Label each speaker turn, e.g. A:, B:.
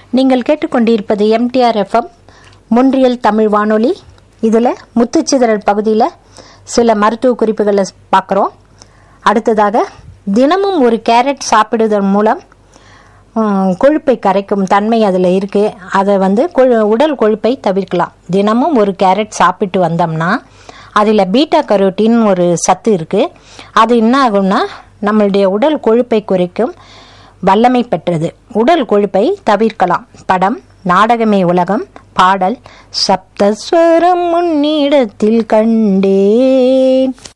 A: நீங்கள் கேட்டுக்கொண்டிருப்பது MTR FM முன்றியல் Tamil வானொலி இதில் முத்துச்சிதறல் பகுதியில் சில மருத்துவ குறிப்புகளை பார்க்குறோம் அடுத்ததாக தினமும் ஒரு கேரட் சாப்பிடுவதன் மூலம் ம், கொழுப்பை கரைக்கும் தன்மை அதில் இருக்குது அதை வந்து கொழு- உடல் கொழுப்பை தவிர்க்கலாம் தினமும் ஒரு கேரட் சாப்பிட்டு வந்தோம்னா அதில் பீட்டா கரோட்டின் ஒரு சத்து இருக்குது அது என்ன ஆகும்னா நம்மளுடைய உடல் கொழுப்பை குறைக்கும் வல்லமை பெற்றது உடல் கொழுப்பை தவிர்க்கலாம் படம் நாடகமே உலகம் பாடல் சப்தஸ்வரம் முன்னிடத்தில் கண்டேன்